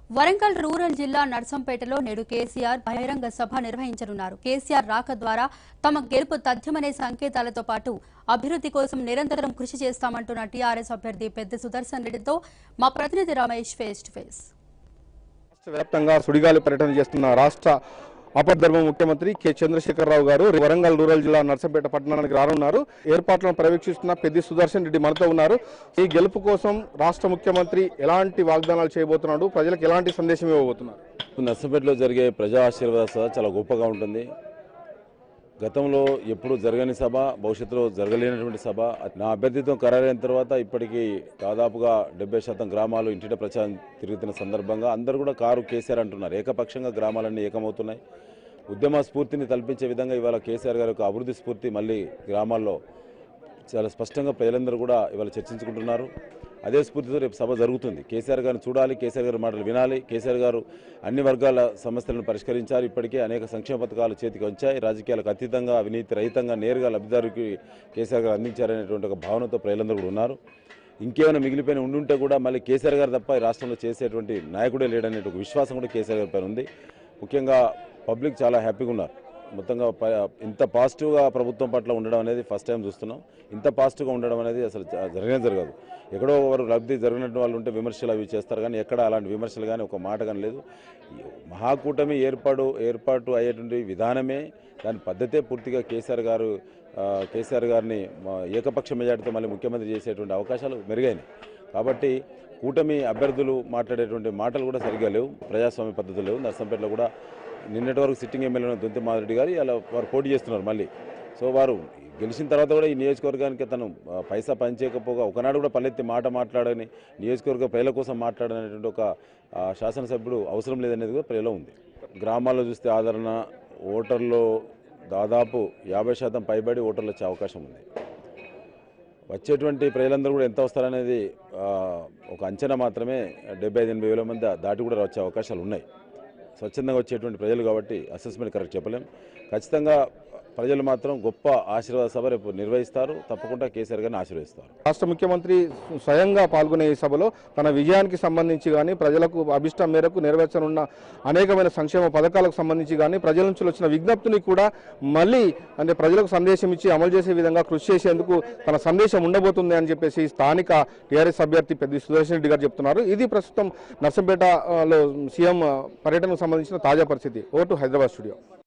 Warangal rural జిల్లా నర్సంపేటలో నేడు కేసీఆర్ బహిరంగ సభ నిర్వహించనున్నారు కేసీఆర్ రాక ద్వారా తమ గెలుపు తథ్యమనే సంకేతాలతో పాటు అభివృద్ధి కోసం నిరంతరం కృషి చేస్తామంటున్న టీఆర్ఎస్ అభ్యర్థి పెద్ద సుదర్శన్ రెడ్డితో మా ప్రతినిధి రమేష్ ఫేస్ టు ఫేస్ రాష్ట్ర వ్యాప్తంగా సుడిగాలి పర్యటన చేస్తున్న రాష్ట్ర అపధర్మ ముఖ్యమంత్రి కె చంద్రశేఖరరావు గారు వరంగల్ రూరల్ జిల్లా నర్సంపేట పట్టణానికి రానున్నారు ఏర్పాట్లను పర్యవేక్షిస్తున్న పెద్ది సుదర్శన్ రెడ్డి మనతో ఉన్నారు ఈ గెలుపు కోసం రాష్ట్ర ముఖ్యమంత్రి ఎలాంటి వాగ్దానాలు చేయబోతున్నాడు ప్రజలకు ఎలాంటి సందేశం ఇవ్వబోతున్నారు నర్సంపేటలో జరిగే ప్రజా ఆశీర్వాద సభ చాలా గొప్పగా ఉంటుంది గతంలో ఎప్పుడు జరగని సభ భవిష్యత్తులో జరగలేనటువంటి సభ నా అభ్యర్థిత్వం ఖరారైన తర్వాత ఇప్పటికీ దాదాపుగా డెబ్బై శాతం గ్రామాలు ఇంటిట ప్రచారం తిరుగుతున్న సందర్భంగా అందరూ కూడా కారు కేసీఆర్ అంటున్నారు ఏకపక్షంగా గ్రామాలన్నీ ఏకమవుతున్నాయి ఉద్యమ స్ఫూర్తిని తల్పించే విధంగా ఇవాళ కేసీఆర్ గారి యొక్క అభివృద్ధి స్ఫూర్తి మళ్ళీ గ్రామాల్లో చాలా స్పష్టంగా ప్రజలందరూ కూడా ఇవాళ చర్చించుకుంటున్నారు అదే స్ఫూర్తితో రేపు సభ జరుగుతుంది కేసీఆర్ గారిని చూడాలి కేసీఆర్ గారి మాటలు వినాలి కేసీఆర్ గారు అన్ని వర్గాల సమస్యలను పరిష్కరించారు ఇప్పటికే అనేక సంక్షేమ పథకాలు చేతికి వచ్చాయి రాజకీయాలకు అతీతంగా అవినీతి రహితంగా నేరుగా లబ్ధిదారుకి కేసీఆర్ గారు అందించారనేటువంటి ఒక భావనతో ప్రజలందరూ కూడా ఉన్నారు ఇంకేమైనా మిగిలిపోయిన ఉండుంటే కూడా మళ్ళీ కేసీఆర్ గారు తప్ప ఈ రాష్ట్రంలో చేసేటువంటి నాయకుడే లేడనే ఒక విశ్వాసం కూడా కేసీఆర్ గారి పైన ఉంది ముఖ్యంగా పబ్లిక్ చాలా హ్యాపీగా ఉన్నారు మొత్తంగా ప- ఇంత పాజిటివ్గా ప్రభుత్వం పట్ల ఉండడం అనేది ఫస్ట్ టైం చూస్తున్నాం ఇంత పాజిటివ్గా ఉండడం అనేది అసలు జ- జరగనే జరగదు ఎక్కడో వారు లబ్ధి జరిగినట్టు వాళ్ళు ఉంటే విమర్శలు అవి చేస్తారు కానీ ఎక్కడ అలాంటి విమర్శలు కానీ ఒక మాట కానీ లేదు ఈ మహాకూటమి ఏర్పాటు ఏర్పాటు అయ్యేటువంటి విధానమే దాని పద్ధతే పూర్తిగా కేసీఆర్ గారు ఆ, కేసీఆర్ గారిని మా ఏకపక్ష మెజార్టీతో మళ్ళీ ముఖ్యమంత్రి చేసేటువంటి అవకాశాలు మెరుగైనాయి కాబట్టి కూటమి అభ్యర్థులు మాట్లాడేటువంటి మాటలు కూడా సరిగా లేవు ప్రజాస్వామ్య పద్ధతులు లేవు నర్సంపేటలో కూడా నిన్నటి వరకు సిట్టింగ్ ఎమ్మెల్యే ఉన్న దొంతి మాధురెడ్డి గారు అలా వారు పోటీ చేస్తున్నారు మళ్ళీ సో వారు గెలిచిన తర్వాత కూడా ఈ నియోజకవర్గానికి తను ఆ, పైసా పనిచేయకపోగా ఒకనాడు కూడా పల్లెత్తి మాట మాట్లాడని నియోజకవర్గ ప్రజల కోసం మాట్లాడనేటువంటి ఒక ఆ, శాసనసభ్యుడు అవసరం లేదనేది కూడా ప్రజలో ఉంది గ్రామాల్లో చూస్తే ఆదరణ ఓటర్లో దాదాపు యాభై శాతం పైబడి ఓటర్లు వచ్చే అవకాశం ఉంది వచ్చేటువంటి ప్రజలందరూ కూడా ఎంత వస్తారనేది ఆ, ఒక అంచనా మాత్రమే డెబ్బై ఐదు ఎనభై వేల మంది దాటి కూడా వచ్చే అవకాశాలు ఉన్నాయి స్వచ్ఛందంగా వచ్చేటువంటి ప్రజలు కాబట్టి అసెస్మెంట్ కరెక్ట్ చెప్పలేం ఖచ్చితంగా ప్రజలు మాత్రం గొప్ప ఆశీర్వాద సభ రేపు నిర్వహిస్తారు తప్పకుండా కేసీఆర్ గారిని ఆశీర్వదిస్తారు రాష్ట్ర ముఖ్యమంత్రి స్వయంగా పాల్గొనే ఈ సభలో తన విజయానికి సంబంధించి కానీ ప్రజలకు అభిష్టం మేరకు నెరవేర్చనున్న అనేకమైన సంక్షేమ పథకాలకు సంబంధించి కానీ ప్రజల నుంచి వచ్చిన విజ్ఞప్తిని కూడా మళ్ళీ అంటే ప్రజలకు సందేశం ఇచ్చి అమలు చేసే విధంగా కృషి చేసేందుకు తన సందేశం ఉండబోతుంది అని చెప్పేసి స్థానిక టీఆర్ఎస్ అభ్యర్థి పెద్ద సుదర్శన్ రెడ్డి గారు చెప్తున్నారు ఇది ప్రస్తుతం నర్సంపేటలో సీఎం పర్యటనకు సంబంధించిన తాజా పరిస్థితి ఓటు హైదరాబాద్ స్టూడియో